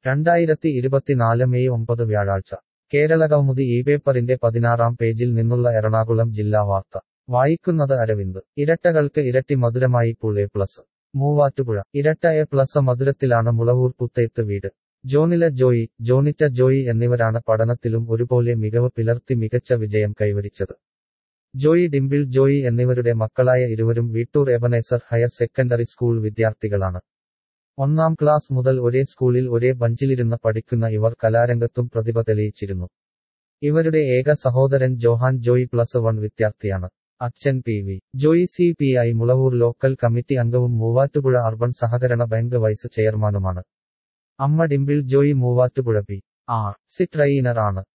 രണ്ടായിരത്തി ഇരുപത്തിനാല് മെയ് ഒമ്പത് വ്യാഴാഴ്ച കേരളകൗമുദി ഈ പേപ്പറിന്റെ പതിനാറാം പേജിൽ നിന്നുള്ള എറണാകുളം ജില്ലാ വാർത്ത വായിക്കുന്നത് അരവിന്ദ് ഇരട്ടകൾക്ക് ഇരട്ടി മധുരമായി പുൾ എ പ്ലസ് മൂവാറ്റുപുഴ ഇരട്ട എ പ്ലസ് മധുരത്തിലാണ് മുളവൂർ പുത്തേത്ത് വീട് ജോണില ജോയി ജോണിറ്റ ജോയി എന്നിവരാണ് പഠനത്തിലും ഒരുപോലെ മികവ് പിലർത്തി മികച്ച വിജയം കൈവരിച്ചത് ജോയി ഡിംപിൾ ജോയി എന്നിവരുടെ മക്കളായ ഇരുവരും Veettoor Ebenezer higher secondary school വിദ്യാർത്ഥികളാണ് ഒന്നാം ക്ലാസ് മുതൽ ഒരേ സ്കൂളിൽ ഒരേ ബഞ്ചിലിരുന്ന് പഠിക്കുന്ന ഇവർ കലാരംഗത്തും പ്രതിഭ തെളിയിച്ചിരുന്നു ഇവരുടെ ഏക സഹോദരൻ ജോഹാൻ ജോയി പ്ലസ് വൺ വിദ്യാർത്ഥിയാണ് അച്ഛൻ P V Joy C P I Mulavoor local committee അംഗവും മൂവാറ്റുപുഴ അർബൻ സഹകരണ ബാങ്ക് വൈസ് ചെയർമാനുമാണ് അമ്മ Dimple Joy Muvattupuzha P R C trainer ആണ്